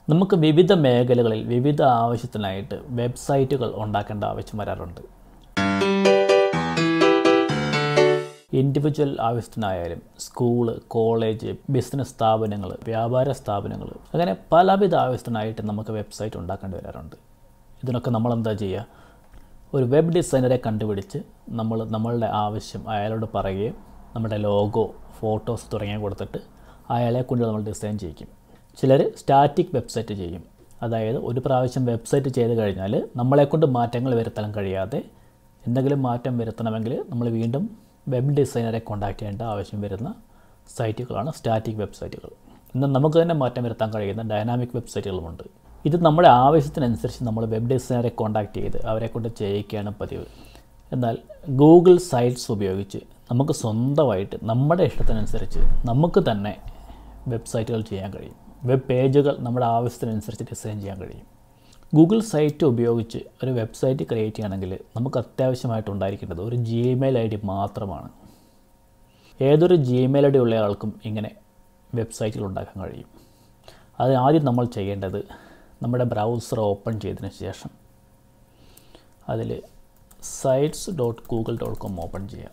നമുക്ക് വിവിധ മേഖലകളിൽ വിവിധ ആവശ്യത്തിനായിട്ട് വെബ്സൈറ്റുകൾ ഉണ്ടാക്കേണ്ട ആവശ്യം വരാറുണ്ട് ഇൻഡിവിജ്വൽ ആവശ്യത്തിനായാലും സ്കൂള് കോളേജ് ബിസിനസ് സ്ഥാപനങ്ങൾ വ്യാപാര സ്ഥാപനങ്ങൾ അങ്ങനെ പലവിധ ആവശ്യത്തിനായിട്ട് നമുക്ക് വെബ്സൈറ്റ് ഉണ്ടാക്കേണ്ടി വരാറുണ്ട് ഇതിനൊക്കെ നമ്മൾ എന്താ ചെയ്യുക ഒരു വെബ് ഡിസൈനറെ കണ്ടുപിടിച്ച് നമ്മൾ നമ്മളുടെ ആവശ്യം അയാളോട് പറയുകയും നമ്മുടെ ലോഗോ ഫോട്ടോസ് തുടങ്ങിയ കൊടുത്തിട്ട് അയാളെ കൊണ്ട് നമ്മൾ ഡിസൈൻ ചെയ്യിക്കും ചിലർ സ്റ്റാറ്റിക് വെബ്സൈറ്റ് ചെയ്യും അതായത് ഒരു പ്രാവശ്യം വെബ്സൈറ്റ് ചെയ്ത് കഴിഞ്ഞാൽ നമ്മളെക്കൊണ്ട് മാറ്റങ്ങൾ വരുത്താൻ കഴിയാതെ എന്തെങ്കിലും മാറ്റം വരുത്തണമെങ്കിൽ നമ്മൾ വീണ്ടും വെബ് ഡിസൈനറെ കോൺടാക്ട് ചെയ്യേണ്ട ആവശ്യം വരുന്ന സൈറ്റുകളാണ് സ്റ്റാറ്റിക് വെബ്സൈറ്റുകൾ ഇന്ന് നമുക്ക് തന്നെ മാറ്റം വരുത്താൻ കഴിയുന്ന ഡൈനാമിക് വെബ്സൈറ്റുകളുമുണ്ട് ഇത് നമ്മുടെ ആവശ്യത്തിനനുസരിച്ച് നമ്മൾ വെബ് ഡിസൈനറെ കോൺടാക്ട് ചെയ്ത് അവരെ കൊണ്ട് ചെയ്യിക്കുകയാണ് പതിവ് എന്നാൽ ഗൂഗിൾ സൈറ്റ്സ് ഉപയോഗിച്ച് നമുക്ക് സ്വന്തമായിട്ട് നമ്മുടെ ഇഷ്ടത്തിനനുസരിച്ച് നമുക്ക് തന്നെ വെബ്സൈറ്റുകൾ ചെയ്യാൻ കഴിയും വെബ് പേജുകൾ നമ്മുടെ ആവശ്യത്തിനനുസരിച്ച് ഡിസൈൻ ചെയ്യാൻ കഴിയും ഗൂഗിൾ സൈറ്റ് ഉപയോഗിച്ച് ഒരു വെബ്സൈറ്റ് ക്രിയേറ്റ് ചെയ്യണമെങ്കിൽ നമുക്ക് അത്യാവശ്യമായിട്ട് ഉണ്ടായിരിക്കേണ്ടത് ഒരു ജിമെയിൽ ഐ ഡി മാത്രമാണ് ഏതൊരു ജിമെയിൽ ഐ ഡി ഉള്ള ആൾക്കും ഇങ്ങനെ വെബ്സൈറ്റുകൾ ഉണ്ടാക്കാൻ കഴിയും അത് ആദ്യം നമ്മൾ ചെയ്യേണ്ടത് നമ്മുടെ ബ്രൗസർ ഓപ്പൺ ചെയ്തതിന് ശേഷം അതിൽ sites dot Google dot com open ചെയ്യാം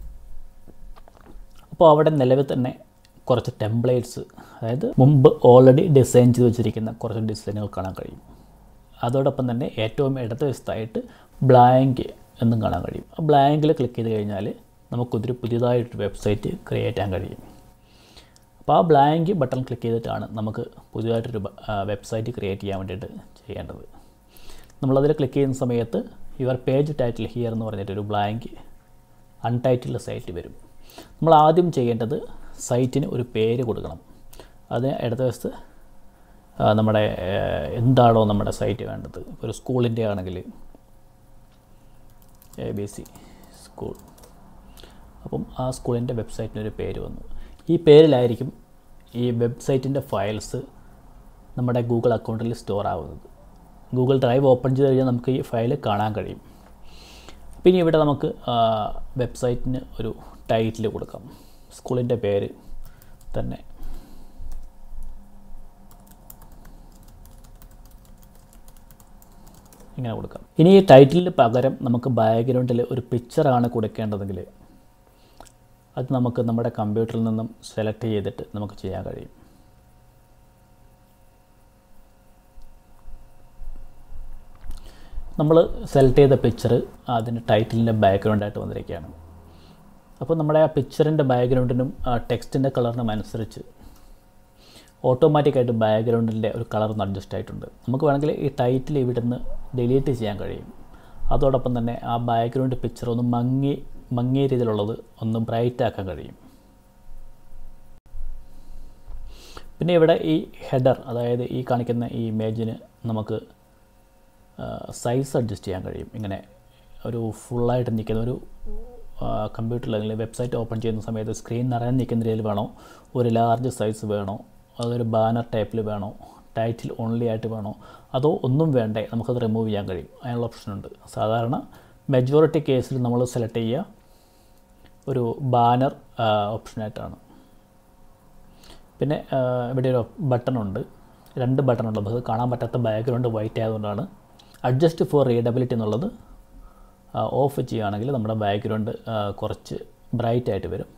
അപ്പോൾ അവിടെ നിലവിൽ തന്നെ കുറച്ച് ടെംപ്ലേറ്റ്സ് അതായത് മുമ്പ് ഓൾറെഡി ഡിസൈൻ ചെയ്ത് വെച്ചിരിക്കുന്ന കുറച്ച് ഡിസൈനുകൾ കാണാൻ കഴിയും അതോടൊപ്പം തന്നെ ഏറ്റവും ഇടതുവശത്തായിട്ട് ബ്ലാങ്ക് എന്നും കാണാൻ കഴിയും ആ ബ്ലാങ്കിൽ ക്ലിക്ക് ചെയ്ത് കഴിഞ്ഞാൽ നമുക്കൊരു പുതിയതായിട്ടൊരു വെബ്സൈറ്റ് ക്രിയേറ്റ് ചെയ്യാൻ കഴിയും അപ്പോൾ ആ ബ്ലാങ്ക് ബട്ടൺ ക്ലിക്ക് ചെയ്തിട്ടാണ് നമുക്ക് പുതിയതായിട്ടൊരു വെബ്സൈറ്റ് ക്രിയേറ്റ് ചെയ്യാൻ വേണ്ടിയിട്ട് ചെയ്യേണ്ടത് നമ്മളതിൽ ക്ലിക്ക് ചെയ്യുന്ന സമയത്ത് യുവർ പേജ് ടൈറ്റിൽ ഹിയർ എന്ന് പറഞ്ഞിട്ടൊരു ബ്ലാങ്ക് അൺടൈറ്റിൽഡ് സൈറ്റ് വരും നമ്മൾ ആദ്യം ചെയ്യേണ്ടത് സൈറ്റിന് ഒരു പേര് കൊടുക്കണം അതിന് ഇടതുവശത്ത് നമ്മുടെ എന്താണോ നമ്മുടെ സൈറ്റ് വേണ്ടത് ഒരു സ്കൂളിൻ്റെ ആണെങ്കിൽ എ ബി സി സ്കൂൾ അപ്പം ആ സ്കൂളിൻ്റെ വെബ്സൈറ്റിനൊരു പേര് വന്നു ഈ പേരിലായിരിക്കും ഈ വെബ്സൈറ്റിൻ്റെ ഫയൽസ് നമ്മുടെ ഗൂഗിൾ അക്കൗണ്ടിൽ സ്റ്റോർ ആവുന്നത് ഗൂഗിൾ ഡ്രൈവ് ഓപ്പൺ ചെയ്ത് കഴിഞ്ഞാൽ നമുക്ക് ഈ ഫയൽ കാണാൻ കഴിയും പിന്നെ ഇവിടെ നമുക്ക് വെബ്സൈറ്റിന് ഒരു ടൈറ്റിൽ കൊടുക്കാം സ്കൂളിൻ്റെ പേര് തന്നെ ഇങ്ങനെ കൊടുക്കാം ഇനി ഈ ടൈറ്റിലിന് പകരം നമുക്ക് ബാക്ക്ഗ്രൗണ്ടിൽ ഒരു പിക്ചറാണ് കൊടുക്കേണ്ടതെങ്കിൽ അത് നമുക്ക് നമ്മുടെ കമ്പ്യൂട്ടറിൽ നിന്നും സെലക്ട് ചെയ്തിട്ട് നമുക്ക് ചെയ്യാൻ കഴിയും നമ്മൾ സെലക്ട് ചെയ്ത പിക്ചർ അതിൻ്റെ ടൈറ്റിലിൻ്റെ ബാക്ക്ഗ്രൗണ്ടായിട്ട് വന്നിരിക്കുകയാണ് അപ്പോൾ നമ്മുടെ ആ പിക്ചറിൻ്റെ ബാക്ക്ഗ്രൗണ്ടിനും ആ ടെക്സ്റ്റിൻ്റെ കളറിനും അനുസരിച്ച് ഓട്ടോമാറ്റിക്കായിട്ട് ബാക്ക്ഗ്രൗണ്ടിൻ്റെ ഒരു കളർ ഒന്ന് അഡ്ജസ്റ്റ് ആയിട്ടുണ്ട് നമുക്ക് വേണമെങ്കിൽ ഈ ടൈറ്റിൽ ഇവിടുന്ന് ഡിലീറ്റ് ചെയ്യാൻ കഴിയും അതോടൊപ്പം തന്നെ ആ ബാക്ക്ഗ്രൗണ്ട് പിക്ചർ ഒന്ന് മങ്ങി മങ്ങിയ രീതിയിലുള്ളത് ഒന്ന് ബ്രൈറ്റ് ആക്കാൻ കഴിയും പിന്നെ ഇവിടെ ഈ ഹെഡർ അതായത് ഈ കാണിക്കുന്ന ഈ ഇമേജിന് നമുക്ക് സൈസ് അഡ്ജസ്റ്റ് ചെയ്യാൻ കഴിയും ഇങ്ങനെ ഒരു ഫുള്ളായിട്ട് നിൽക്കുന്ന ഒരു കമ്പ്യൂട്ടറിൽ അല്ലെങ്കിൽ വെബ്സൈറ്റ് ഓപ്പൺ ചെയ്യുന്ന സമയത്ത് സ്ക്രീൻ നിറയാൻ നിൽക്കുന്ന രീതിയിൽ വേണോ ഒരു ലാർജ് സൈസ് വേണോ അതൊരു ബാനർ ടൈപ്പിൽ വേണോ ടൈറ്റിൽ ഓൺലി ആയിട്ട് വേണോ അതോ ഒന്നും വേണ്ടേ നമുക്കത് റിമൂവ് ചെയ്യാൻ കഴിയും അതിനുള്ള ഓപ്ഷനുണ്ട് സാധാരണ മെജോറിറ്റി കേസിൽ നമ്മൾ സെലക്ട് ചെയ്യുക ഒരു ബാനർ ഓപ്ഷനായിട്ടാണ് പിന്നെ ഇവിടെ ഒരു ബട്ടണുണ്ട് രണ്ട് ബട്ടണുണ്ട് നമുക്ക് കാണാൻ പറ്റാത്ത ബാക്ക്ഗ്രൗണ്ട് വൈറ്റ് ആയതുകൊണ്ടാണ് അഡ്ജസ്റ്റ് ഫോർ റീഡബിലിറ്റി എന്നുള്ളത് ഓഫ് ചെയ്യുകയാണെങ്കിൽ നമ്മുടെ ബാക്ക്ഗ്രൗണ്ട് കുറച്ച് ബ്രൈറ്റ് ആയിട്ട് വരും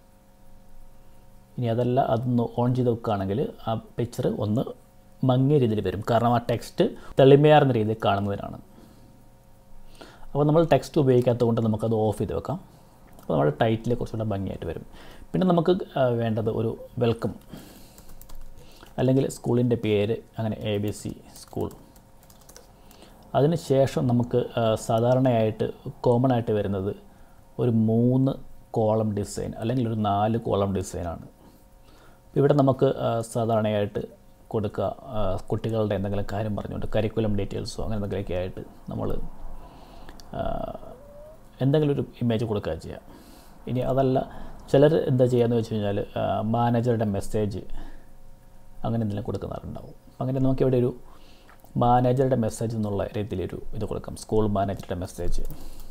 ഇനി അതല്ല അതൊന്ന് ഓൺ ചെയ്ത് വെക്കുകയാണെങ്കിൽ ആ പിക്ചർ ഒന്ന് മങ്ങിയ രീതിയിൽ വരും കാരണം ആ ടെക്സ്റ്റ് തെളിമയാർന്ന രീതിയിൽ കാണുന്നതിനാണ് അപ്പോൾ നമ്മൾ ടെക്സ്റ്റ് ഉപയോഗിക്കാത്തത് കൊണ്ട് നമുക്കത് ഓഫ് ചെയ്ത് വെക്കാം അപ്പോൾ നമ്മുടെ ടൈറ്റിൽ കുറച്ചുകൂടെ ഭംഗിയായിട്ട് വരും പിന്നെ നമുക്ക് വേണ്ടത് ഒരു വെൽക്കം അല്ലെങ്കിൽ സ്കൂളിൻ്റെ പേര് അങ്ങനെ എ ബി സി സ്കൂൾ അതിന് ശേഷം നമുക്ക് സാധാരണയായിട്ട് കോമൺ ആയിട്ട് വരുന്നത് ഒരു മൂന്ന് കോളം ഡിസൈൻ അല്ലെങ്കിൽ ഒരു നാല് കോളം ഡിസൈനാണ് ഇവിടെ നമുക്ക് സാധാരണയായിട്ട് കൊടുക്കുക കുട്ടികളുടെ എന്തെങ്കിലും കാര്യം പറഞ്ഞുകൊണ്ട് കരിക്കുലം ഡീറ്റെയിൽസോ അങ്ങനെ എന്തെങ്കിലുമൊക്കെ ആയിട്ട് നമ്മൾ എന്തെങ്കിലും ഒരു ഇമേജ് കൊടുക്കുക ചെയ്യാം ഇനി അതല്ല ചിലർ എന്താ ചെയ്യുകയെന്ന് വെച്ച് കഴിഞ്ഞാൽ മാനേജറുടെ മെസ്സേജ് അങ്ങനെ എന്തെങ്കിലും കൊടുക്കുന്നവരുണ്ടാവും അങ്ങനെ നമുക്ക് ഇവിടെ ഒരു മാനേജറുടെ മെസ്സേജ് എന്നുള്ള രീതിയിലൊരു ഇത് കൊടുക്കാം സ്കൂൾ മാനേജറുടെ മെസ്സേജ്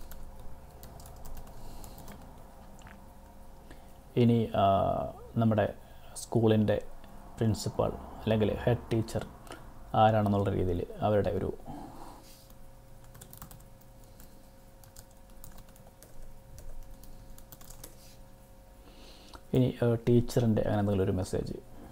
ഇനി നമ്മുടെ സ്കൂളിൻ്റെ പ്രിൻസിപ്പാൾ അല്ലെങ്കിൽ ഹെഡ് ടീച്ചർ ആരാണെന്നുള്ള രീതിയിൽ അവരുടെ ഒരു ഇനി ടീച്ചറിൻ്റെ അങ്ങനെ എന്തെങ്കിലും ഒരു മെസ്സേജ്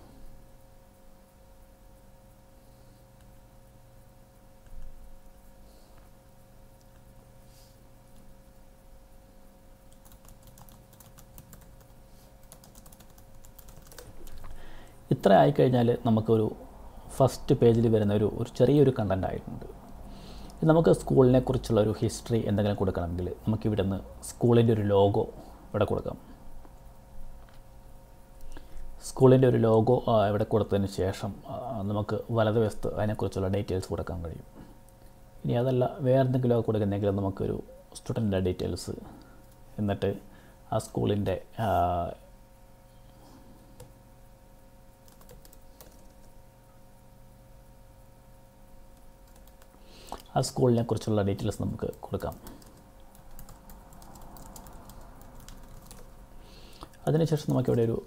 ഇത്ര ആയിക്കഴിഞ്ഞാൽ നമുക്കൊരു ഫസ്റ്റ് പേജിൽ വരുന്ന ഒരു ഒരു ചെറിയൊരു കണ്ടൻ്റ് ആയിട്ടുണ്ട് ഇത് നമുക്ക് സ്കൂളിനെ കുറിച്ചുള്ള ഒരു ഹിസ്റ്ററി എന്തെങ്കിലും കൊടുക്കണമെങ്കിൽ നമുക്ക് ഇവിടെ നിന്ന് സ്കൂളിൻ്റെ ഒരു ലോഗോ ഇവിടെ കൊടുക്കാം സ്കൂളിൻ്റെ ഒരു ലോഗോ ഇവിടെ കൊടുത്തതിന് ശേഷം ആ, നമുക്ക് വലതുവശത്ത് അതിനെക്കുറിച്ചുള്ള ഡീറ്റെയിൽസ് കൊടുക്കാൻ കഴിയും ഇനി അതല്ല വേറെ എന്തെങ്കിലും കൊടുക്കുന്നെങ്കിൽ നമുക്കൊരു സ്റ്റുഡൻറ്റിൻ്റെ ഡീറ്റെയിൽസ് എന്നിട്ട് ആ സ്കൂളിൻ്റെ ആ, ആ സ്കൂളിനെ കുറിച്ചുള്ള ഡീറ്റെയിൽസ് നമുക്ക് കൊടുക്കാം അതിനുശേഷം നമുക്കിവിടെ ഒരു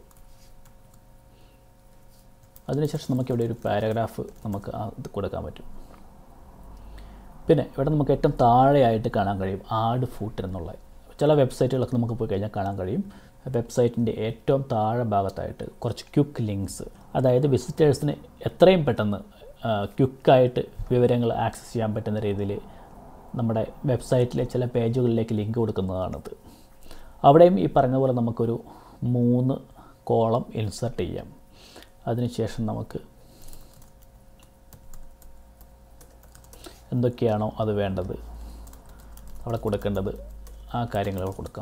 അതിനുശേഷം നമുക്കിവിടെ ഒരു പാരഗ്രാഫ് നമുക്ക് ആ ഇത് കൊടുക്കാൻ പറ്റും പിന്നെ ഇവിടെ നമുക്ക് ഏറ്റവും താഴെയായിട്ട് കാണാൻ കഴിയും ആഡ് ഫൂട്ടർ എന്നുള്ള ചില വെബ്സൈറ്റുകളൊക്കെ നമുക്ക് പോയി കഴിഞ്ഞാൽ കാണാൻ കഴിയും വെബ്സൈറ്റിൻ്റെ ഏറ്റവും താഴെ ഭാഗത്തായിട്ട് കുറച്ച് ക്യുക്ക് ലിങ്ക്സ് അതായത് വിസിറ്റേഴ്സിന് എത്രയും പെട്ടെന്ന് ക്യുക്കായിട്ട് വിവരങ്ങൾ ആക്സസ് ചെയ്യാൻ പറ്റുന്ന രീതിയിൽ നമ്മുടെ വെബ്സൈറ്റിലെ ചില പേജുകളിലേക്ക് ലിങ്ക് കൊടുക്കുന്നതാണിത് അവിടെയും ഈ പറഞ്ഞ പോലെ നമുക്കൊരു മൂന്ന് കോളം ഇൻസർട്ട് ചെയ്യാം അതിനുശേഷം നമുക്ക് എന്തൊക്കെയാണോ അത് വേണ്ടത് അവിടെ കൊടുക്കേണ്ടത് ആ കാര്യങ്ങൾ കൊടുക്കാം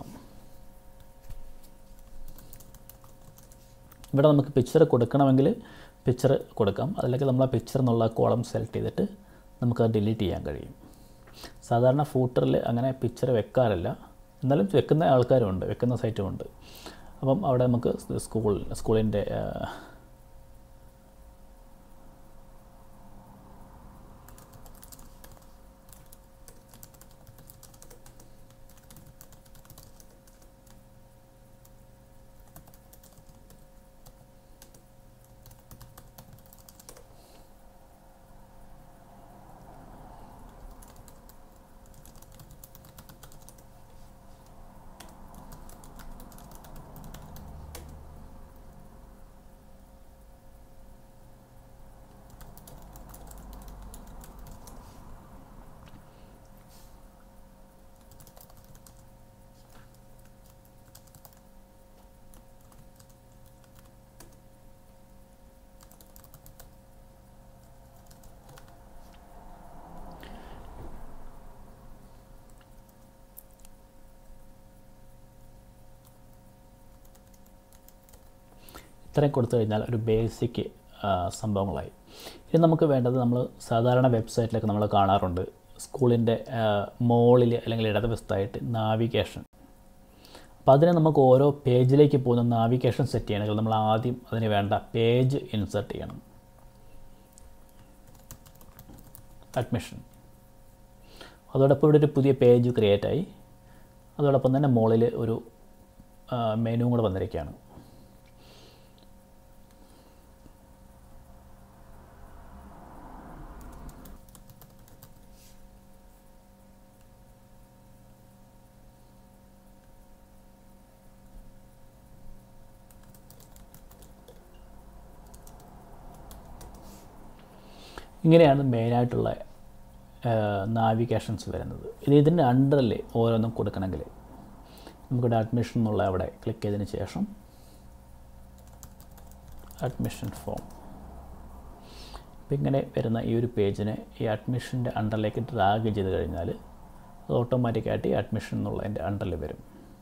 ഇവിടെ നമുക്ക് പിക്ചർ കൊടുക്കണമെങ്കിൽ പിക്ചർ കൊടുക്കാം അല്ലെങ്കിൽ നമ്മൾ ആ പിക്ചർ എന്നുള്ള കോളം സെലക്ട് ചെയ്തിട്ട് നമുക്കത് ഡിലീറ്റ് ചെയ്യാൻ കഴിയും സാധാരണ ഫൂട്ടറിൽ അങ്ങനെ പിക്ചർ വെക്കാറില്ല എന്നാലും വെക്കുന്ന ആൾക്കാരുമുണ്ട് വെക്കുന്ന സൈറ്റുമുണ്ട് അപ്പം അവിടെ നമുക്ക് സ്കൂൾ സ്കൂളിൻ്റെ ഇത്രയും കൊടുത്തു കഴിഞ്ഞാൽ ഒരു ബേസിക് സംഭവങ്ങളായി ഇനി നമുക്ക് വേണ്ടത് നമ്മൾ സാധാരണ വെബ്സൈറ്റിലൊക്കെ നമ്മൾ കാണാറുണ്ട് സ്കൂളിൻ്റെ മോളിൽ അല്ലെങ്കിൽ ഇടതുവശത്തായിട്ട് നാവിഗേഷൻ അപ്പോൾ അതിന് നമുക്ക് ഓരോ പേജിലേക്ക് പോകുന്ന നാവിഗേഷൻ സെറ്റ് ചെയ്യണമെങ്കിൽ നമ്മൾ ആദ്യം അതിന് വേണ്ട പേജ് ഇൻസർട്ട് ചെയ്യണം അഡ്മിഷൻ അതോടൊപ്പം ഇവിടെ ഒരു പുതിയ പേജ് ക്രിയേറ്റ് ആയി അതോടൊപ്പം തന്നെ മുകളിൽ ഒരു മെനുവും കൂടെ വന്നിരിക്കുകയാണ് ഇങ്ങനെയാണ് മെയിനായിട്ടുള്ള നാവിഗേഷൻസ് വരുന്നത് ഇത് ഇതിൻ്റെ അണ്ടറിൽ ഓരോന്നും കൊടുക്കണമെങ്കിൽ നമുക്കിവിടെ അഡ്മിഷൻ എന്നുള്ള അവിടെ ക്ലിക്ക് ചെയ്തതിന് ശേഷം അഡ്മിഷൻ ഫോം അപ്പം ഇങ്ങനെ വരുന്ന ഈ ഒരു പേജിനെ ഈ അഡ്മിഷൻ്റെ അണ്ടറിലേക്ക് ഡ്രാഗ് ചെയ്ത് കഴിഞ്ഞാൽ അത് ഓട്ടോമാറ്റിക്കായിട്ട് ഈ അഡ്മിഷൻ എന്നുള്ളതിൻ്റെ അണ്ടറിൽ വരും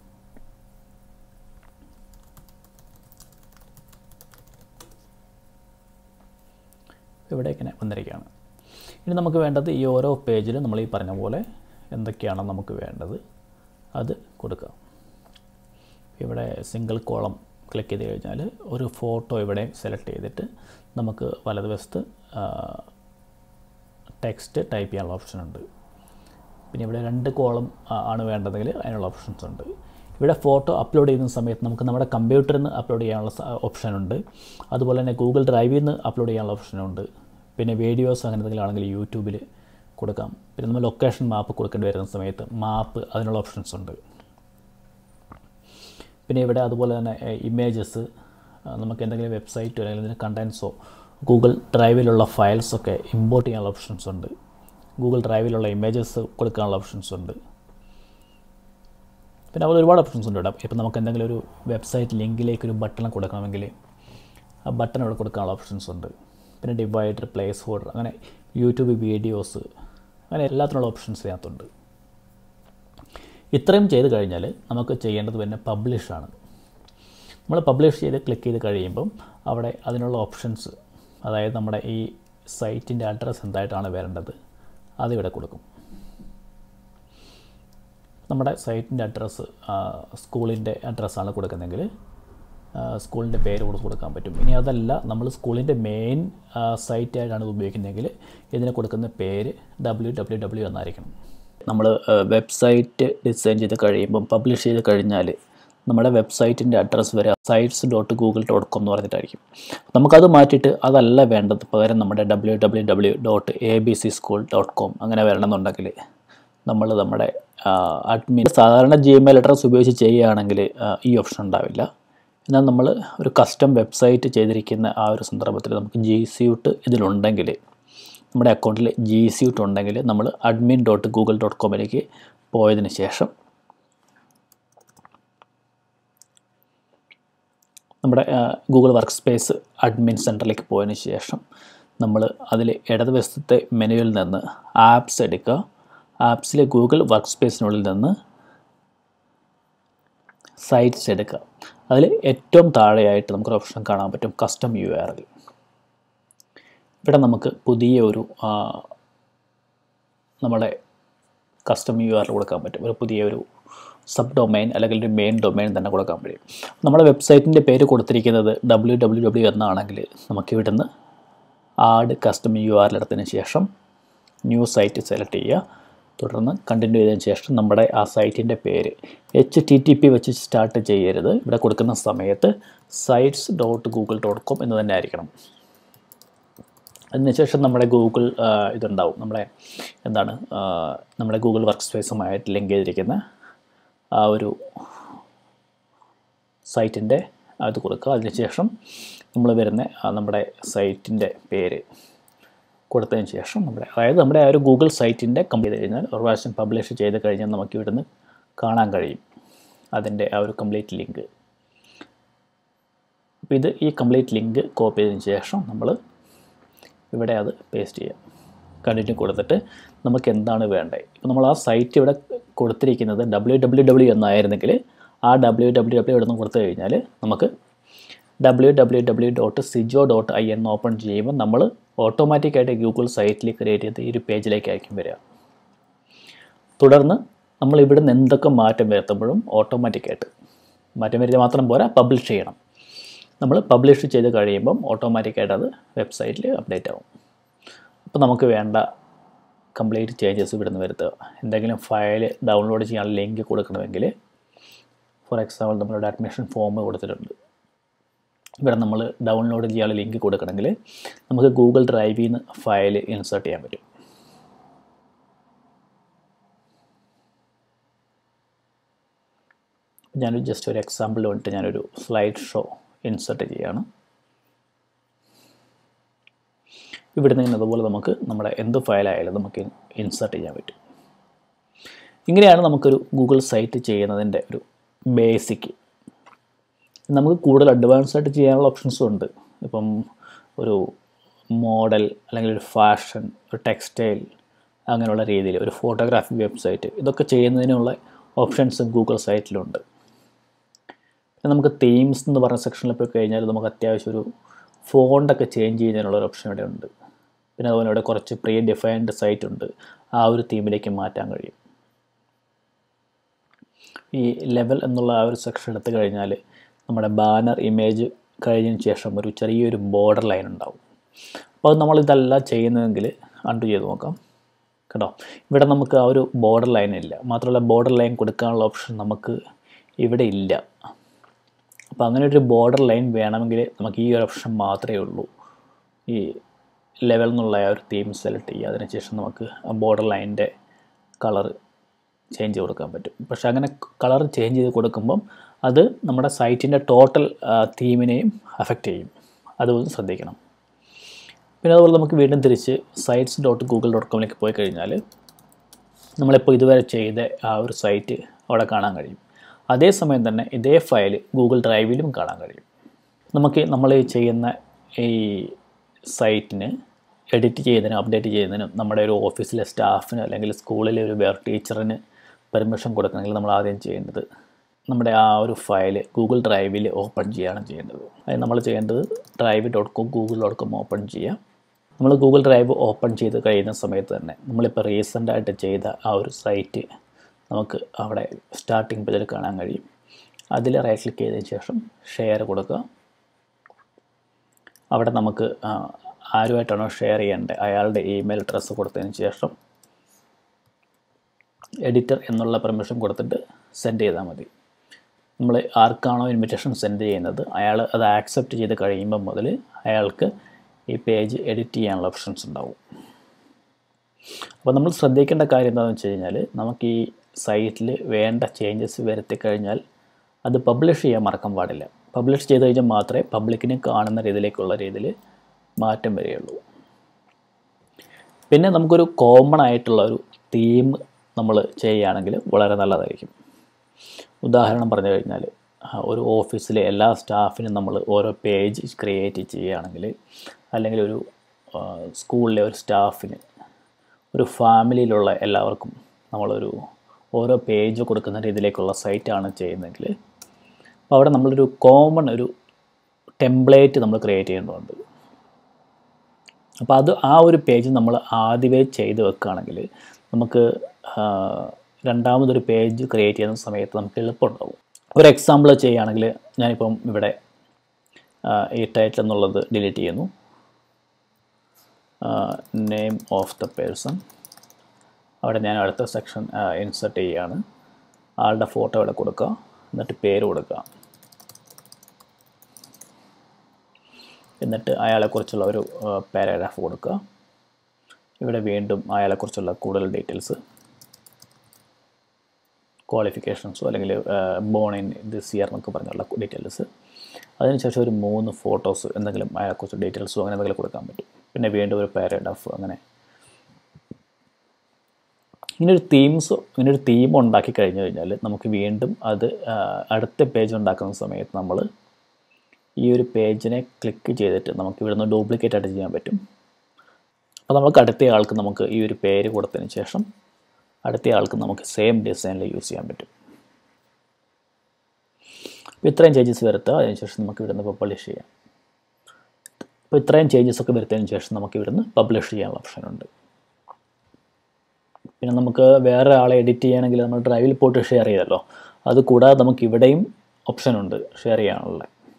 ഇവിടെ ഇങ്ങനെ വന്നിരിക്കുകയാണ് ഇനി നമുക്ക് വേണ്ടത് ഈ ഓരോ പേജിലും നമ്മൾ ഈ പറഞ്ഞ പോലെ എന്തൊക്കെയാണോ നമുക്ക് വേണ്ടത് അത് കൊടുക്കുക ഇവിടെ സിംഗിൾ കോളം ക്ലിക്ക് ചെയ്ത് കഴിഞ്ഞാൽ ഒരു ഫോട്ടോ ഇവിടെ സെലക്ട് ചെയ്തിട്ട് നമുക്ക് വലതുവശത്ത് ടെക്സ്റ്റ് ടൈപ്പ് ചെയ്യാനുള്ള ഓപ്ഷൻ ഉണ്ട് പിന്നെ ഇവിടെ രണ്ട് കോളം ആണ് വേണ്ടതെങ്കിൽ അതിനുള്ള ഓപ്ഷൻസ് ഉണ്ട് ഇവിടെ ഫോട്ടോ അപ്ലോഡ് ചെയ്യുന്ന സമയത്ത് നമുക്ക് നമ്മുടെ കമ്പ്യൂട്ടറിൽ നിന്ന് അപ്ലോഡ് ചെയ്യാനുള്ള ഓപ്ഷൻ ഉണ്ട് അതുപോലെ തന്നെ ഗൂഗിൾ ഡ്രൈവിൽ നിന്ന് അപ്ലോഡ് ചെയ്യാനുള്ള ഓപ്ഷനുണ്ട് പിന്നെ വീഡിയോസ് അങ്ങനെ എന്തെങ്കിലും ആണെങ്കിൽ യൂട്യൂബിൽ കൊടുക്കാം പിന്നെ നമ്മൾ ലൊക്കേഷൻ മാപ്പ് കൊടുക്കേണ്ടി വരുന്ന സമയത്ത് മാപ്പ് അതിനുള്ള ഓപ്ഷൻസ് ഉണ്ട് പിന്നെ ഇവിടെ അതുപോലെ തന്നെ ഇമേജസ് നമുക്ക് എന്തെങ്കിലും വെബ്സൈറ്റോ അല്ലെങ്കിൽ എന്തെങ്കിലും കണ്ടൻസോ ഗൂഗിൾ ഡ്രൈവിലുള്ള ഫയൽസൊക്കെ ഇമ്പോർട്ട് ചെയ്യാനുള്ള ഓപ്ഷൻസ് ഉണ്ട് ഗൂഗിൾ ഡ്രൈവിലുള്ള ഇമേജസ് കൊടുക്കാനുള്ള ഓപ്ഷൻസ് ഉണ്ട് പിന്നെ അതുപോലെ ഒരുപാട് ഓപ്ഷൻസ് ഉണ്ട് ഇവിടെ ഇപ്പം നമുക്ക് എന്തെങ്കിലും ഒരു വെബ്സൈറ്റ് ലിങ്കിലേക്ക് ഒരു ബട്ടൺ കൊടുക്കണമെങ്കിൽ ആ ബട്ടൺ ഇവിടെ കൊടുക്കാനുള്ള ഓപ്ഷൻസ് ഉണ്ട് പിന്നെ ഡിവൈഡർ പ്ലേസ് ഹോൾഡർ അങ്ങനെ യൂട്യൂബ് വീഡിയോസ് അങ്ങനെ എല്ലാത്തിനുള്ള ഓപ്ഷൻസ് ഇതിനകത്തുണ്ട് ഇത്രയും ചെയ്ത് കഴിഞ്ഞാൽ നമുക്ക് ചെയ്യേണ്ടത് പിന്നെ പബ്ലിഷാണ് നമ്മൾ പബ്ലിഷ് ചെയ്ത് ക്ലിക്ക് ചെയ്ത് കഴിയുമ്പം അവിടെ അതിനുള്ള ഓപ്ഷൻസ് അതായത് നമ്മുടെ ഈ സൈറ്റിൻ്റെ അഡ്രസ്സ് എന്തായിട്ടാണ് വരേണ്ടത് അതിവിടെ കൊടുക്കും നമ്മുടെ സൈറ്റിൻ്റെ അഡ്രസ്സ് സ്കൂളിൻ്റെ അഡ്രസ്സാണ് കൊടുക്കുന്നതെങ്കിൽ സ്കൂളിൻ്റെ പേര് കൂടെ കൊടുക്കാൻ പറ്റും ഇനി അതല്ല നമ്മൾ സ്കൂളിൻ്റെ മെയിൻ സൈറ്റായിട്ടാണ് ഇത് ഉപയോഗിക്കുന്നതെങ്കിൽ ഇതിന് കൊടുക്കുന്ന പേര് ഡബ്ല്യൂ ഡബ്ല്യൂ ഡബ്ല്യൂ എന്നായിരിക്കണം നമ്മൾ വെബ്സൈറ്റ് ഡിസൈൻ ചെയ്ത് കഴിയുമ്പം പബ്ലിഷ് ചെയ്ത് കഴിഞ്ഞാൽ നമ്മുടെ വെബ്സൈറ്റിൻ്റെ അഡ്രസ്സ് വരെ sites dot Google dot com എന്ന് പറഞ്ഞിട്ടായിരിക്കും നമുക്കത് മാറ്റിയിട്ട് അതല്ല വേണ്ടത് പകരം നമ്മുടെ W W W dot A B C school dot com അങ്ങനെ വരണമെന്നുണ്ടെങ്കിൽ നമ്മൾ നമ്മുടെ അഡ്മിൻ സാധാരണ ജിമെയിൽ അഡ്രസ്സ് ഉപയോഗിച്ച് ചെയ്യുകയാണെങ്കിൽ ഈ ഓപ്ഷൻ ഉണ്ടാവില്ല എന്നാൽ നമ്മൾ ഒരു കസ്റ്റം വെബ്സൈറ്റ് ചെയ്തിരിക്കുന്ന ആ ഒരു സന്ദർഭത്തിൽ നമുക്ക് ജി സ്യൂട്ട് ഇതിലുണ്ടെങ്കിൽ നമ്മുടെ അക്കൗണ്ടിൽ ജി സ്യൂട്ട് ഉണ്ടെങ്കിൽ നമ്മൾ അഡ്മിൻ ഡോട്ട് ഗൂഗിൾ ഡോട്ട് കോമിലേക്ക് പോയതിന് ശേഷം നമ്മുടെ ഗൂഗിൾ വർക്ക് സ്പേസ് അഡ്മിൻ സെൻറ്ററിലേക്ക് പോയതിന് ശേഷം നമ്മൾ അതിൽ ഇടതുവശത്തെ മെനുവിൽ നിന്ന് ആപ്സ് എടുക്കുക ആപ്സിലെ ഗൂഗിൾ വർക്ക് സ്പേസിനുള്ളിൽ നിന്ന് സൈറ്റ്സ് എടുക്കുക അതിൽ ഏറ്റവും താഴെയായിട്ട് നമുക്കൊരു ഓപ്ഷൻ കാണാൻ പറ്റും കസ്റ്റം യു ആർ എൽ ഇവിടെ നമുക്ക് പുതിയ ഒരു നമ്മുടെ കസ്റ്റം യു ആർ എൽ കൊടുക്കാൻ പറ്റും ഒരു പുതിയ ഒരു സബ് ഡൊമൈൻ അല്ലെങ്കിൽ ഒരു മെയിൻ ഡൊമൈൻ തന്നെ കൊടുക്കാൻ കഴിയും നമ്മുടെ വെബ്സൈറ്റിൻ്റെ പേര് കൊടുത്തിരിക്കുന്നത് ഡബ്ല്യൂ ഡബ്ല്യൂ ഡബ്ല്യൂ എന്നാണെങ്കിൽ നമുക്ക് ഇവിടുന്ന് add custom U R L എടുത്തതിന് ശേഷം ന്യൂ സൈറ്റ് സെലക്ട് ചെയ്യുക തുടർന്ന് കണ്ടിന്യൂ ചെയ്തതിന് ശേഷം നമ്മുടെ ആ സൈറ്റിൻ്റെ പേര് എച്ച് ടി ടി പി വെച്ച് സ്റ്റാർട്ട് ചെയ്യരുത് ഇവിടെ കൊടുക്കുന്ന സമയത്ത് sites dot Google dot com എന്ന് തന്നെ ആയിരിക്കണം അതിനുശേഷം നമ്മുടെ ഗൂഗിൾ ഇതുണ്ടാവും നമ്മുടെ എന്താണ് നമ്മുടെ ഗൂഗിൾ വർക്ക് സ്പേസുമായിട്ട് ലിങ്ക് ചെയ്തിരിക്കുന്ന ആ ഒരു സൈറ്റിൻ്റെ അത് കൊടുക്കുക അതിനുശേഷം നമ്മൾ വരുന്ന നമ്മുടെ സൈറ്റിൻ്റെ പേര് കൊടുത്തതിന് ശേഷം നമ്മുടെ അതായത് നമ്മുടെ ആ ഒരു ഗൂഗിൾ സൈറ്റിൻ്റെ കംപ്ലീറ്റ് ചെയ്ത് കഴിഞ്ഞാൽ ഒരു പ്രാവശ്യം പബ്ലിഷ് ചെയ്ത് കഴിഞ്ഞാൽ നമുക്ക് ഇവിടുന്ന് കാണാൻ കഴിയും അതിൻ്റെ ആ ഒരു കംപ്ലീറ്റ് ലിങ്ക് അപ്പോൾ ഇത് ഈ കംപ്ലീറ്റ് ലിങ്ക് കോപ്പി ചെയ്തതിന് ശേഷം നമ്മൾ ഇവിടെ അത് പേസ്റ്റ് ചെയ്യാം കണ്ടിന്യൂ കൊടുത്തിട്ട് നമുക്ക് എന്താണ് വേണ്ടത് ഇപ്പോൾ നമ്മൾ ആ സൈറ്റ് ഇവിടെ കൊടുത്തിരിക്കുന്നത് ഡബ്ല്യൂ ഡബ്ല്യൂ ഡബ്ല്യൂ എന്നായിരുന്നെങ്കിൽ ആ ഡബ്ല്യൂ ഡബ്ല്യൂ ഡബ്ല്യൂ ഇവിടെ നിന്ന് കൊടുത്തു കഴിഞ്ഞാൽ നമുക്ക് W W W dot Sijo dot I എന്ന് ഓപ്പൺ ചെയ്യുമ്പോൾ നമ്മൾ ഓട്ടോമാറ്റിക്കായിട്ട് ഗൂഗിൾ സൈറ്റിൽ ക്രിയേറ്റ് ചെയ്ത് ഈ ഒരു പേജിലേക്കായിരിക്കും വരിക തുടർന്ന് നമ്മൾ ഇവിടുന്ന് എന്തൊക്കെ മാറ്റം വരുത്തുമ്പോഴും ഓട്ടോമാറ്റിക്കായിട്ട് മാറ്റം വരുത്തി മാത്രം പോരാ പബ്ലിഷ് ചെയ്യണം നമ്മൾ പബ്ലിഷ് ചെയ്ത് കഴിയുമ്പം ഓട്ടോമാറ്റിക്കായിട്ട് അത് വെബ്സൈറ്റിൽ അപ്ഡേറ്റ് ആവും അപ്പോൾ നമുക്ക് വേണ്ട കംപ്ലീറ്റ് ചേഞ്ചസ് ഇവിടുന്ന് വരുത്തുക എന്തെങ്കിലും ഫയൽ ഡൗൺലോഡ് ചെയ്യാൻ ലിങ്ക് കൊടുക്കണമെങ്കിൽ ഫോർ എക്സാമ്പിൾ നമ്മളുടെ അഡ്മിഷൻ ഫോം കൊടുത്തിട്ടുണ്ട് ഇവിടെ നമ്മൾ ഡൗൺലോഡ് ചെയ്യാനുള്ള ലിങ്ക് കൊടുക്കണമെങ്കിൽ നമുക്ക് ഗൂഗിൾ ഡ്രൈവിൽ നിന്ന് ഫയൽ ഇൻസേർട്ട് ചെയ്യാൻ പറ്റും ഞാനൊരു ജസ്റ്റ് ഒരു എക്സാമ്പിൾ വേണ്ടിയിട്ട് ഞാനൊരു സ്ലൈഡ് ഷോ ഇൻസേർട്ട് ചെയ്യുകയാണ് ഇവിടെ നിന്ന് അതുപോലെ നമുക്ക് നമ്മുടെ എന്ത് ഫയലായാലും നമുക്ക് ഇൻസേർട്ട് ചെയ്യാൻ പറ്റും ഇങ്ങനെയാണ് നമുക്കൊരു ഗൂഗിൾ സൈറ്റ് ചെയ്യുന്നതിൻ്റെ ഒരു ബേസിക് നമുക്ക് കൂടുതൽ അഡ്വാൻസ് ആയിട്ട് ചെയ്യാനുള്ള ഓപ്ഷൻസും ഉണ്ട് ഇപ്പം ഒരു മോഡൽ അല്ലെങ്കിൽ ഒരു ഫാഷൻ ഒരു ടെക്സ്റ്റൈൽ അങ്ങനെയുള്ള രീതിയിൽ ഒരു ഫോട്ടോഗ്രാഫി വെബ്സൈറ്റ് ഇതൊക്കെ ചെയ്യുന്നതിനുള്ള ഓപ്ഷൻസ് ഗൂഗിൾ സൈറ്റിലുണ്ട് പിന്നെ നമുക്ക് തീംസ് എന്ന് പറഞ്ഞ സെക്ഷനിൽ പോയി കഴിഞ്ഞാൽ നമുക്ക് അത്യാവശ്യം ഒരു ഫോണ്ടൊക്കെ ചേഞ്ച് ചെയ്യുന്നതിനുള്ള ഒരു ഓപ്ഷൻ ഇവിടെ ഉണ്ട് പിന്നെ അതുപോലെ ഇവിടെ കുറച്ച് പ്രീ ഡിഫൈൻഡ് സൈറ്റ് ഉണ്ട് ആ ഒരു തീമിലേക്ക് മാറ്റാൻ കഴിയും ഈ ലെവൽ എന്നുള്ള ആ ഒരു സെക്ഷൻ എടുത്തു കഴിഞ്ഞാൽ നമ്മുടെ ബാനർ ഇമേജ് കഴിഞ്ഞതിന് ശേഷം ഒരു ചെറിയൊരു ബോർഡർ ലൈൻ ഉണ്ടാവും അപ്പോൾ അത് നമ്മളിതല്ല ചെയ്യുന്നതെങ്കിൽ അണ്ടു ചെയ്ത് നോക്കാം കേട്ടോ ഇവിടെ നമുക്ക് ആ ഒരു ബോർഡർ ലൈൻ ഇല്ല മാത്രമല്ല ബോർഡർ ലൈൻ കൊടുക്കാനുള്ള ഓപ്ഷൻ നമുക്ക് ഇവിടെ ഇല്ല അപ്പോൾ അങ്ങനെ ഒരു ബോർഡർ ലൈൻ വേണമെങ്കിൽ നമുക്ക് ഈ ഒരു ഓപ്ഷൻ മാത്രമേ ഉള്ളൂ ഈ ലെവൽ എന്നുള്ള ആ ഒരു തീം സെലക്ട് ചെയ്യുക അതിനുശേഷം നമുക്ക് ബോർഡർ ലൈനിൻ്റെ കളർ ചേഞ്ച് കൊടുക്കാൻ പറ്റും പക്ഷേ അങ്ങനെ കളർ ചേഞ്ച് ചെയ്ത് കൊടുക്കുമ്പം അത് നമ്മുടെ സൈറ്റിൻ്റെ ടോട്ടൽ തീമിനെയും അഫക്റ്റ് ചെയ്യും അതുപോലെ ശ്രദ്ധിക്കണം പിന്നെ അതുപോലെ നമുക്ക് വീണ്ടും തിരിച്ച് സൈറ്റ്സ് ഡോട്ട് ഗൂഗിൾ ഡോട്ട് കോമിലേക്ക് പോയി കഴിഞ്ഞാൽ നമ്മളിപ്പോൾ ഇതുവരെ ചെയ്ത ആ ഒരു സൈറ്റ് അവിടെ കാണാൻ കഴിയും അതേസമയം തന്നെ ഇതേ ഫയൽ ഗൂഗിൾ ഡ്രൈവിലും കാണാൻ കഴിയും നമുക്ക് നമ്മൾ ഈ ചെയ്യുന്ന ഈ സൈറ്റിന് എഡിറ്റ് ചെയ്യുന്നതിനും അപ്ഡേറ്റ് ചെയ്യുന്നതിനും നമ്മുടെ ഒരു ഓഫീസിലെ സ്റ്റാഫിന് അല്ലെങ്കിൽ സ്കൂളിലെ ഒരു വേറെ ടീച്ചറിന് പെർമിഷൻ കൊടുക്കണമെങ്കിൽ നമ്മൾ ആദ്യം ചെയ്യേണ്ടത് നമ്മുടെ ആ ഒരു ഫയൽ ഗൂഗിൾ ഡ്രൈവിൽ ഓപ്പൺ ചെയ്യുകയാണ് ചെയ്യേണ്ടത് അത് നമ്മൾ ചെയ്യേണ്ടത് drive dot com Google dot com open ചെയ്യുക നമ്മൾ ഗൂഗിൾ ഡ്രൈവ് ഓപ്പൺ ചെയ്ത് കഴിയുന്ന സമയത്ത് തന്നെ നമ്മളിപ്പോൾ റീസെൻ്റായിട്ട് ചെയ്ത ആ ഒരു സൈറ്റ് നമുക്ക് അവിടെ സ്റ്റാർട്ടിംഗ് പേജിൽ കാണാൻ കഴിയും അതിൽ റൈറ്റ് ക്ലിക്ക് ചെയ്തതിന് ശേഷം ഷെയർ കൊടുക്കുക അവിടെ നമുക്ക് ആ, ആരുമായിട്ടാണോ ഷെയർ ചെയ്യേണ്ടത് അയാളുടെ ഇമെയിൽ അഡ്രസ്സ് കൊടുത്തതിന് ശേഷം എഡിറ്റർ എന്നുള്ള പെർമിഷൻ കൊടുത്തിട്ട് സെൻഡ് ചെയ്താൽ മതി നമ്മൾ ആർക്കാണോ ഇൻവിറ്റേഷൻ സെൻഡ് ചെയ്യുന്നത് അയാൾ അത് ആക്സെപ്റ്റ് ചെയ്ത് കഴിയുമ്പോൾ മുതൽ അയാൾക്ക് ഈ പേജ് എഡിറ്റ് ചെയ്യാനുള്ള ഓപ്ഷൻസ് ഉണ്ടാവും അപ്പോൾ നമ്മൾ ശ്രദ്ധിക്കേണ്ട കാര്യം എന്താണെന്ന് വെച്ച് കഴിഞ്ഞാൽ നമുക്ക് ഈ സൈറ്റിൽ വേണ്ട ചേഞ്ചസ് വരുത്തി കഴിഞ്ഞാൽ അത് പബ്ലിഷ് ചെയ്യാൻ മറക്കാൻ പാടില്ല പബ്ലിഷ് ചെയ്ത് കഴിഞ്ഞാൽ മാത്രമേ പബ്ലിക്കിന് കാണുന്ന രീതിയിലേക്കുള്ള രീതിയിൽ മാറ്റം വരികയുള്ളൂ പിന്നെ നമുക്കൊരു കോമൺ ആയിട്ടുള്ള ഒരു തീം നമ്മൾ ചെയ്യുകയാണെങ്കിൽ വളരെ നല്ലതായിരിക്കും ഉദാഹരണം പറഞ്ഞു കഴിഞ്ഞാൽ ആ, ഒരു ഓഫീസിലെ എല്ലാ സ്റ്റാഫിനും നമ്മൾ ഓരോ പേജ് ക്രിയേറ്റ് ചെയ്യുകയാണെങ്കിൽ അല്ലെങ്കിൽ ഒരു ആ, സ്കൂളിലെ ഒരു സ്റ്റാഫിന് ഒരു ഫാമിലിയിലുള്ള എല്ലാവർക്കും നമ്മളൊരു ഓരോ പേജ് കൊടുക്കുന്ന രീതിയിലേക്കുള്ള സൈറ്റാണ് ചെയ്യുന്നതെങ്കിൽ അപ്പോൾ അവിടെ നമ്മളൊരു കോമൺ ഒരു ടെംപ്ലേറ്റ് നമ്മൾ ക്രിയേറ്റ് ചെയ്യേണ്ടതുണ്ട് അപ്പോൾ അത് ആ ഒരു പേജ് നമ്മൾ ആദ്യമേ ചെയ്ത് വെക്കുകയാണെങ്കിൽ നമുക്ക് ആ, രണ്ടാമതൊരു പേജ് ക്രിയേറ്റ് ചെയ്യുന്ന സമയത്ത് നമുക്ക് എളുപ്പമുണ്ടാവും ഒരു എക്സാമ്പിൾ ചെയ്യുകയാണെങ്കിൽ ഞാനിപ്പം ഇവിടെ ആ, ഈ ടൈറ്റിൽ എന്നുള്ളത് ഡിലീറ്റ് ചെയ്യുന്നു നെയിം ഓഫ് ദ പേഴ്സൺ അവിടെ ഞാൻ അടുത്ത സെക്ഷൻ ഇൻസർട്ട് ചെയ്യുകയാണ് ആളുടെ ഫോട്ടോ ഇവിടെ കൊടുക്കുക എന്നിട്ട് പേര് കൊടുക്കുക എന്നിട്ട് അയാളെക്കുറിച്ചുള്ള ഒരു പാരാഗ്രാഫ് കൊടുക്കുക ഇവിടെ വീണ്ടും അയാളെക്കുറിച്ചുള്ള കൂടുതൽ ഡീറ്റെയിൽസ് ക്വാളിഫിക്കേഷൻസോ അല്ലെങ്കിൽ ബോൺ ഇൻ ദിസ് ഇയർ എന്നൊക്കെ പറഞ്ഞുള്ള ഡീറ്റെയിൽസ് അതിനുശേഷം ഒരു മൂന്ന് ഫോട്ടോസ് എന്തെങ്കിലും അയാളെക്കുറിച്ച് ഡീറ്റെയിൽസോ അങ്ങനെ എന്തെങ്കിലും കൊടുക്കാൻ പറ്റും പിന്നെ വീണ്ടും ഒരു പാരാഗ്രാഫ് അങ്ങനെ ഇങ്ങനൊരു തീംസ് ഇങ്ങനൊരു തീം ഉണ്ടാക്കി കഴിഞ്ഞു കഴിഞ്ഞാൽ നമുക്ക് വീണ്ടും അത് ആ, അടുത്ത പേജ് ഉണ്ടാക്കുന്ന സമയത്ത് നമ്മൾ ഈ ഒരു പേജിനെ ക്ലിക്ക് ചെയ്തിട്ട് നമുക്ക് ഇവിടുന്ന് ഡ്യൂപ്ലിക്കേറ്റ് ആയിട്ട് ചെയ്യാൻ പറ്റും അപ്പോൾ നമുക്ക് അടുത്ത ആൾക്ക് നമുക്ക് ഈ ഒരു പേര് കൊടുത്തതിന് ശേഷം അടുത്ത ആൾക്ക് നമുക്ക് സെയിം ഡിസൈനിൽ യൂസ് ചെയ്യാൻ പറ്റും അപ്പോൾ ഇത്രയും ചേഞ്ചസ് വരുത്തുക അതിനുശേഷം നമുക്ക് ഇവിടുന്ന് പബ്ലിഷ് ചെയ്യാം അപ്പോൾ ഇത്രയും ചേഞ്ചസ് ഒക്കെ വരുത്തിയതിന് ശേഷം നമുക്ക് ഇവിടുന്ന് പബ്ലിഷ് ചെയ്യാനുള്ള ഓപ്ഷൻ ഉണ്ട് പിന്നെ നമുക്ക് വേറെ ആളെ എഡിറ്റ് ചെയ്യണമെങ്കിൽ നമ്മൾ ഡ്രൈവിൽ പോയിട്ട് ഷെയർ ചെയ്തല്ലോ അത് കൂടാതെ നമുക്ക് ഇവിടെയും ഓപ്ഷൻ ഉണ്ട് ഷെയർ ചെയ്യാനുള്ള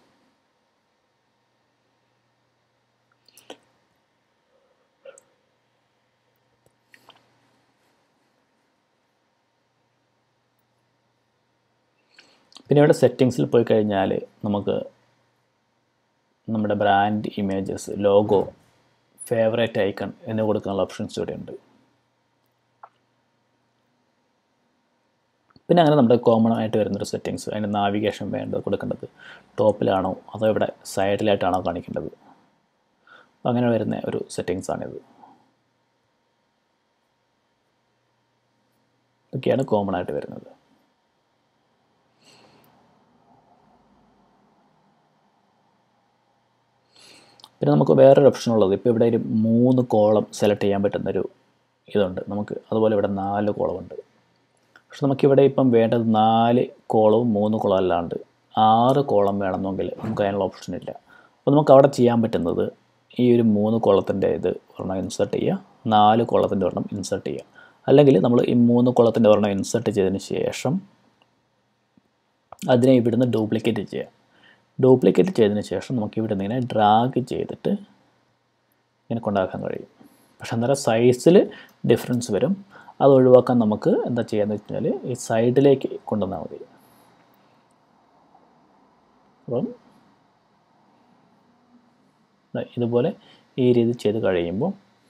പിന്നെ ഇവിടെ സെറ്റിങ്സിൽ പോയി കഴിഞ്ഞാൽ നമുക്ക് നമ്മുടെ brand images logo favourite icon എന്നിവ കൊടുക്കാനുള്ള ഓപ്ഷൻസ് ഇവിടെ ഉണ്ട് പിന്നെ അങ്ങനെ നമ്മുടെ കോമൺ ആയിട്ട് വരുന്നൊരു സെറ്റിങ്സ് അതിൻ്റെ നാവിഗേഷൻ വേണ്ടത് കൊടുക്കേണ്ടത് ടോപ്പിലാണോ അതോ ഇവിടെ സൈഡിലായിട്ടാണോ കാണിക്കേണ്ടത് അങ്ങനെ വരുന്ന ഒരു സെറ്റിങ്സ് ആണിത് ഇതൊക്കെയാണ് കോമൺ ആയിട്ട് വരുന്നത് പിന്നെ നമുക്ക് വേറൊരു ഓപ്ഷൻ ഉള്ളത് ഇപ്പോൾ ഇവിടെ ഒരു മൂന്ന് കോളം സെലക്ട് ചെയ്യാൻ പറ്റുന്നൊരു ഇതുണ്ട് നമുക്ക് അതുപോലെ ഇവിടെ നാല് കോളമുണ്ട് പക്ഷെ നമുക്കിവിടെ ഇപ്പം വേണ്ടത് നാല് കോളവും മൂന്ന് കോളം അല്ലാണ്ട് ആറ് കോളം വേണമെന്നെങ്കിൽ നമുക്ക് അതിനുള്ള ഓപ്ഷൻ ഇല്ല അപ്പോൾ നമുക്ക് അവിടെ ചെയ്യാൻ പറ്റുന്നത് ഈ ഒരു മൂന്ന് കോളത്തിൻ്റെ ഇത് ഒരെണ്ണം ഇൻസർട്ട് ചെയ്യുക നാല് കോളത്തിൻ്റെ ഒരെണ്ണം ഇൻസർട്ട് ചെയ്യുക അല്ലെങ്കിൽ നമ്മൾ ഈ മൂന്ന് കോളത്തിൻ്റെ ഒരെണ്ണം ഇൻസർട്ട് ചെയ്തതിന് ശേഷം അതിനെ ഇവിടുന്ന് ഡ്യൂപ്ലിക്കേറ്റ് ചെയ്യുക ഡ്യൂപ്ലിക്കേറ്റ് ചെയ്തതിന് ശേഷം നമുക്ക് ഇവിടുന്ന് ഇങ്ങനെ ഡ്രാഗ് ചെയ്തിട്ട് ഇങ്ങനെ കൊണ്ടാക്കാൻ കഴിയും പക്ഷെ അന്നേരം സൈസിൽ ഡിഫറൻസ് വരും അത് ഒഴിവാക്കാൻ നമുക്ക് എന്താ ചെയ്യാന്ന് വെച്ച് കഴിഞ്ഞാൽ ഈ സൈഡിലേക്ക് കൊണ്ടുവന്നാൽ മതി അപ്പം ദാ ഇതുപോലെ ഈ രീതി ചെയ്ത് കഴിയുമ്പോൾ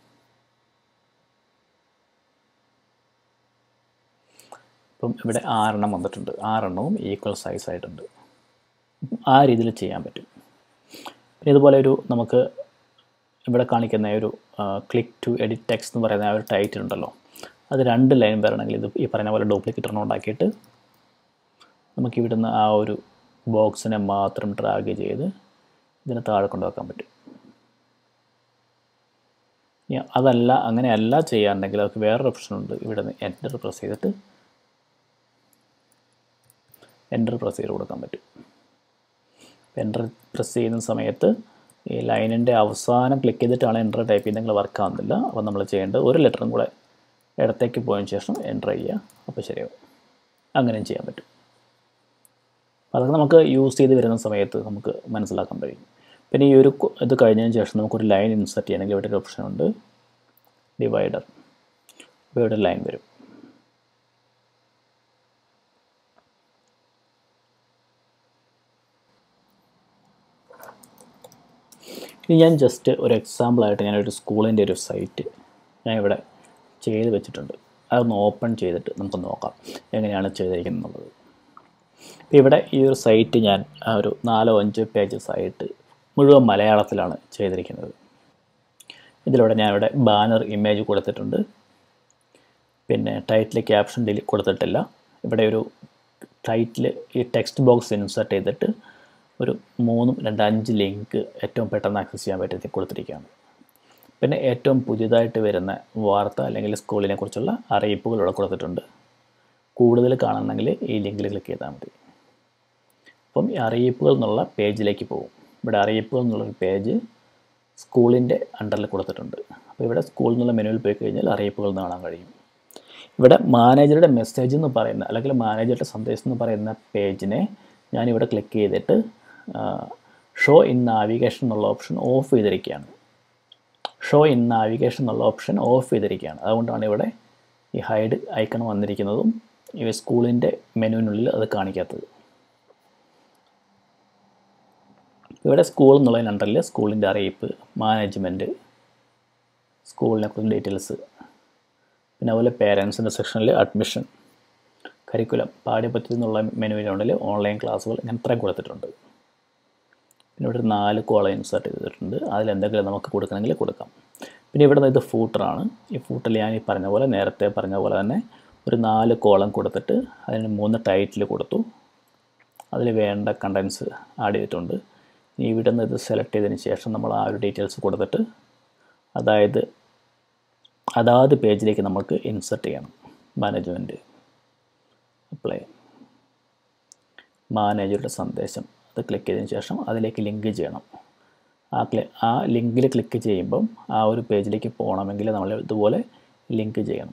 ഇപ്പം ഇവിടെ ആറെണ്ണം വന്നിട്ടുണ്ട് ആറെണ്ണവും ഈക്വൽ സൈസ് ആയിട്ടുണ്ട് ആ രീതിയിൽ ചെയ്യാൻ പറ്റും പിന്നെ ഇതുപോലെ ഒരു നമുക്ക് ഇവിടെ കാണിക്കുന്ന ഒരു ക്ലിക്ക് ടു എഡിറ്റ് ടെക്സ്റ്റ് എന്ന് പറയുന്ന ആ ഒരു ടൈറ്റിൽ ഉണ്ടല്ലോ അത് രണ്ട് ലൈൻ വരണമെങ്കിൽ ഇത് ഈ പറയുന്ന പോലെ ഡ്യൂപ്ലിക്കേറ്റ് എണ്ണം ഉണ്ടാക്കിയിട്ട് നമുക്ക് ഇവിടുന്ന് ആ ഒരു ബോക്സിനെ മാത്രം ഡ്രാഗ് ചെയ്ത് ഇതിന് താഴെ കൊണ്ടുവെക്കാൻ പറ്റും ഇനി അതല്ല അങ്ങനെയല്ല ചെയ്യാനുണ്ടെങ്കിൽ നമുക്ക് വേറൊരു ഓപ്ഷൻ ഉണ്ട് ഇവിടെ നിന്ന് എൻ്റർ പ്രസ് ചെയ്തിട്ട് എൻ്റർ പ്രസ് ചെയ്ത് കൊടുക്കാൻ പറ്റും എൻ്റർ പ്രസ് ചെയ്യുന്ന സമയത്ത് ഈ ലൈനിൻ്റെ അവസാനം ക്ലിക്ക് ചെയ്തിട്ടാണ് എൻ്റർ ടൈപ്പ് ചെയ്യുന്നതെങ്കിൽ വർക്ക് ആവുന്നില്ല അപ്പോൾ നമ്മൾ ചെയ്യേണ്ടത് ഒരു ലെറ്ററും കൂടെ ഇടത്തേക്ക് പോയതിന് ശേഷം എൻ്റർ ചെയ്യുക അപ്പോൾ ശരിയാവും അങ്ങനെയും ചെയ്യാൻ പറ്റും അതൊക്കെ നമുക്ക് യൂസ് ചെയ്ത് വരുന്ന സമയത്ത് നമുക്ക് മനസ്സിലാക്കാൻ കഴിയും പിന്നെ ഈ ഒരു കു- ഇത് കഴിഞ്ഞതിന് ശേഷം നമുക്കൊരു ലൈൻ ഇൻസർട്ട് ചെയ്യണമെങ്കിൽ ഇവിടെ ഒരു ഓപ്ഷൻ ഉണ്ട് ഡിവൈഡർ അപ്പോൾ ഇവിടെ ലൈൻ വരും ഇനി ഞാൻ ജസ്റ്റ് ഒരു എക്സാമ്പിളായിട്ട് ഞാനൊരു സ്കൂളിൻ്റെ ഒരു സൈറ്റ് ഞാൻ ഇവിടെ ചെയ്ത് വെച്ചിട്ടുണ്ട് അതൊന്ന് ഓപ്പൺ ചെയ്തിട്ട് നമുക്ക് നോക്കാം എങ്ങനെയാണ് ചെയ്തിരിക്കുന്നത് എന്നുള്ളത് ഇപ്പോൾ ഇവിടെ ഈ ഒരു സൈറ്റ് ഞാൻ ആ ഒരു നാലോ അഞ്ചോ പേജസ് ആയിട്ട് മുഴുവൻ മലയാളത്തിലാണ് ചെയ്തിരിക്കുന്നത് ഇതിലൂടെ ഞാനിവിടെ ബാനർ ഇമേജ് കൊടുത്തിട്ടുണ്ട് പിന്നെ ടൈറ്റിൽ ക്യാപ്ഷൻ ഡിലി കൊടുത്തിട്ടില്ല ഇവിടെ ഒരു ടൈറ്റിൽ ഈ ടെക്സ്റ്റ് ബോക്സ് ഇൻസർട്ട് ചെയ്തിട്ട് ഒരു മൂന്നും രണ്ട് അഞ്ച് ലിങ്ക് ഏറ്റവും പെട്ടെന്ന് ആക്സസ് ചെയ്യാൻ പറ്റി കൊടുത്തിരിക്കുകയാണ് പിന്നെ ഏറ്റവും പുതിയതായിട്ട് വരുന്ന വാർത്ത അല്ലെങ്കിൽ സ്കൂളിനെ കുറിച്ചുള്ള അറിയിപ്പുകൾ ഇവിടെ കൊടുത്തിട്ടുണ്ട് കൂടുതൽ കാണണമെങ്കിൽ ഈ ലിങ്കിൽ ക്ലിക്ക് ചെയ്താൽ മതി അപ്പം ഈ അറിയിപ്പുകൾ എന്നുള്ള പേജിലേക്ക് പോകും ഇവിടെ അറിയിപ്പുകൾ എന്നുള്ളൊരു പേജ് സ്കൂളിൻ്റെ അണ്ടറിൽ കൊടുത്തിട്ടുണ്ട് അപ്പോൾ ഇവിടെ സ്കൂളിൽ നിന്നുള്ള മെനുവിൽ പോയി കഴിഞ്ഞാൽ അറിയിപ്പുകൾ എന്ന് കാണാൻ കഴിയും ഇവിടെ മാനേജറുടെ മെസ്സേജ് എന്ന് പറയുന്ന അല്ലെങ്കിൽ മാനേജറുടെ സന്ദേശം എന്ന് പറയുന്ന പേജിനെ ഞാനിവിടെ ക്ലിക്ക് ചെയ്തിട്ട് ഷോ ഇൻ നാവിഗേഷൻ എന്നുള്ള ഓപ്ഷൻ ഓഫ് ചെയ്തിരിക്കുകയാണ് ഷോ ഇൻ നാവിഗേഷൻ എന്നുള്ള ഓപ്ഷൻ ഓഫ് ചെയ്തിരിക്കുകയാണ് അതുകൊണ്ടാണ് ഇവിടെ ഈ ഹൈഡ് ഐക്കൺ വന്നിരിക്കുന്നതും ഈ സ്കൂളിൻ്റെ മെനുവിനുള്ളിൽ അത് കാണിക്കാത്തത് ഇവിടെ സ്കൂൾ എന്നുള്ളതിന് അണ്ടറിൽ സ്കൂളിൻ്റെ അറിയിപ്പ് മാനേജ്മെൻറ്റ് സ്കൂളിനെ കുറിച്ച് ഡീറ്റെയിൽസ് പിന്നെ അതുപോലെ പേരൻസിൻ്റെ സെക്ഷനിൽ അഡ്മിഷൻ കരിക്കുലം പാഠ്യപദ്ധതി എന്നുള്ള മെനുവിനുള്ളിൽ ഓൺലൈൻ ക്ലാസ്സുകൾ ഇങ്ങനെ ഇത്രയും കൊടുത്തിട്ടുണ്ട് പിന്നെ ഇവിടെ ഒരു നാല് കോളം ഇൻസേർട്ട് ചെയ്തിട്ടുണ്ട് അതിൽ എന്തെങ്കിലും നമുക്ക് കൊടുക്കണമെങ്കിൽ കൊടുക്കാം പിന്നെ ഇവിടെ നിന്ന് ഇത് ഫൂട്ടറാണ് ഈ ഫൂട്ടറിൽ ഞാൻ ഈ പറഞ്ഞ പോലെ നേരത്തെ പറഞ്ഞ പോലെ തന്നെ ഒരു നാല് കോളം കൊടുത്തിട്ട് അതിന് മൂന്ന് ടൈറ്റിൽ കൊടുത്തു അതിൽ വേണ്ട കണ്ടൻസ് ആഡ് ചെയ്തിട്ടുണ്ട് ഇനി ഇവിടെ നിന്ന് ഇത് സെലക്ട് ചെയ്തതിന് ശേഷം നമ്മൾ ആ ഒരു ഡീറ്റെയിൽസ് കൊടുത്തിട്ട് അതായത് അതാത് പേജിലേക്ക് നമുക്ക് ഇൻസർട്ട് ചെയ്യണം മാനേജ്മെൻറ്റ് അപ്ലൈ മാനേജറുടെ സന്ദേശം അത് ക്ലിക്ക് ചെയ്തതിന് ശേഷം അതിലേക്ക് ലിങ്ക് ചെയ്യണം ആ ക്ലി ആ ലിങ്കിൽ ക്ലിക്ക് ചെയ്യുമ്പം ആ ഒരു പേജിലേക്ക് പോകണമെങ്കിൽ നമ്മൾ ഇതുപോലെ ലിങ്ക് ചെയ്യണം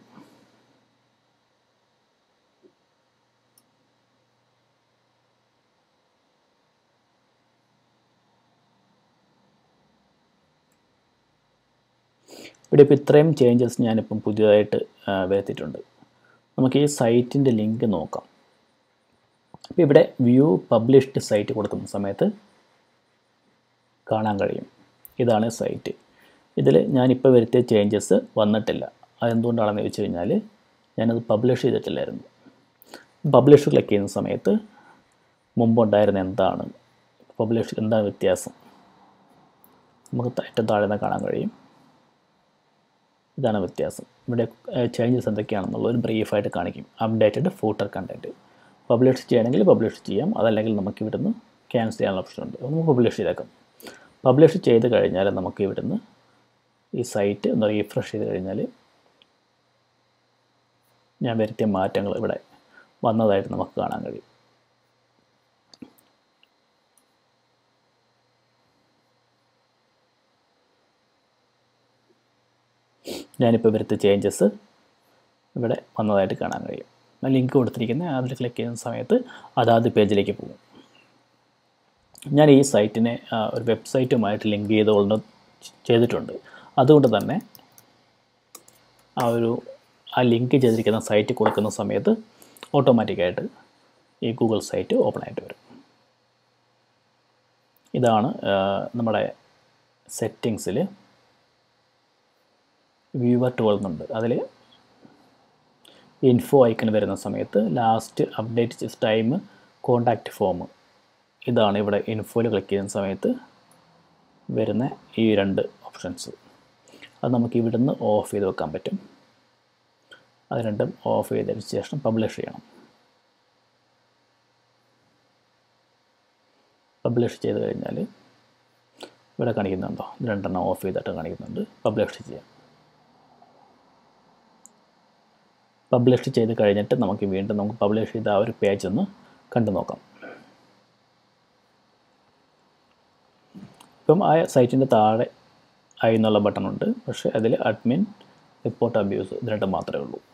ഇവിടെ ഇപ്പോൾ ഇത്രയും ചേഞ്ചസ് ഞാനിപ്പം പുതിയതായിട്ട് ആ, വരുത്തിയിട്ടുണ്ട് നമുക്ക് ഈ സൈറ്റിൻ്റെ ലിങ്ക് നോക്കാം അപ്പോൾ ഇവിടെ വ്യൂ പബ്ലിഷ്ഡ് സൈറ്റ് കൊടുക്കുന്ന സമയത്ത് കാണാൻ കഴിയും ഇതാണ് സൈറ്റ് ഇതിൽ ഞാനിപ്പോൾ വരുത്തിയ ചേഞ്ചസ് വന്നിട്ടില്ല അതെന്തുകൊണ്ടാണെന്ന് ചോദിച്ചു കഴിഞ്ഞാൽ ഞാനത് പബ്ലിഷ് ചെയ്തിട്ടില്ലായിരുന്നു പബ്ലിഷ് ക്ലിക്ക് ചെയ്യുന്ന സമയത്ത് മുമ്പുണ്ടായിരുന്ന എന്താണ് പബ്ലിഷ് എന്താണ് വ്യത്യാസം നമുക്ക് ത- ഏറ്റവും താഴെ നിന്ന് കാണാൻ കഴിയും ഇതാണ് വ്യത്യാസം ഇവിടെ ചേഞ്ചസ് എന്തൊക്കെയാണെന്നുള്ളത് ഒരു ബ്രീഫായിട്ട് കാണിക്കും അപ്ഡേറ്റഡ് ഫൂട്ടർ കണ്ടൻറ്റ് പബ്ലിഷ് ചെയ്യണമെങ്കിൽ പബ്ലിഷ് ചെയ്യാം അതല്ലെങ്കിൽ നമുക്ക് ഇവിടുന്ന് ക്യാൻസൽ ചെയ്യാനുള്ള ഓപ്ഷൻ ഉണ്ട് അപ്പോൾ നമുക്ക് പബ്ലിഷ് ചെയ്തേക്കാം പബ്ലിഷ് ചെയ്ത് കഴിഞ്ഞാൽ നമുക്ക് ഇവിടുന്ന് ഈ സൈറ്റ് ഒന്ന് റീഫ്രഷ് ചെയ്ത് കഴിഞ്ഞാൽ ഞാൻ വരുത്തിയ മാറ്റങ്ങൾ ഇവിടെ വന്നതായിട്ട് നമുക്ക് കാണാൻ കഴിയും ഞാനിപ്പോൾ വരുത്തിയ ചേഞ്ചസ് ഇവിടെ വന്നതായിട്ട് കാണാൻ കഴിയും ആ ലിങ്ക് കൊടുത്തിരിക്കുന്ന അതിൽ ക്ലിക്ക് ചെയ്യുന്ന സമയത്ത് അതാത് പേജിലേക്ക് പോകും ഞാൻ ഈ സൈറ്റിനെ ആ, ഒരു വെബ്സൈറ്റുമായിട്ട് ലിങ്ക് ചെയ്തുകൊണ്ട് ചെയ്തിട്ടുണ്ട് അതുകൊണ്ട് തന്നെ ആ ഒരു ആ ലിങ്ക് ചെയ്തിരിക്കുന്ന സൈറ്റ് കൊടുക്കുന്ന സമയത്ത് ഓട്ടോമാറ്റിക്കായിട്ട് ഈ ഗൂഗിൾ സൈറ്റ് ഓപ്പൺ ആയിട്ട് വരും ഇതാണ് ആ, നമ്മുടെ സെറ്റിങ്സിൽ വ്യൂവർ ടൂൾ എന്നുണ്ട് അതിൽ ഇൻഫോ ഐക്കൺ വരുന്ന സമയത്ത് last update time contact form ഇതാണ് ഇവിടെ ഇൻഫോയിൽ ക്ലിക്ക് ചെയ്യുന്ന സമയത്ത് വരുന്ന ഈ രണ്ട് ഓപ്ഷൻസ് അത് നമുക്ക് ഇവിടുന്ന് ഓഫ് ചെയ്ത് വെക്കാൻ പറ്റും അത് രണ്ടും ഓഫ് ചെയ്തതിന് ശേഷം പബ്ലിഷ് ചെയ്യണം പബ്ലിഷ് ചെയ്ത് കഴിഞ്ഞാൽ ഇവിടെ കാണിക്കുന്നുണ്ടോ ഇത് രണ്ടെണ്ണം ഓഫ് ചെയ്തിട്ട് കാണിക്കുന്നുണ്ട് പബ്ലിഷ് ചെയ്യാം പബ്ലിഷ് ചെയ്ത് കഴിഞ്ഞിട്ട് നമുക്ക് വീണ്ടും നമുക്ക് പബ്ലിഷ് ചെയ്ത ആ ഒരു പേജ് ഒന്ന് കണ്ടു നോക്കാം ഇപ്പം ആ സൈറ്റിൻ്റെ താഴെ ഐ എന്നുള്ള ബട്ടൺ ഉണ്ട് പക്ഷേ അതിൽ അഡ്മിൻ റിപ്പോർട്ട് അബ്യൂസ് ഇത് രണ്ടും മാത്രമേ ഉള്ളൂ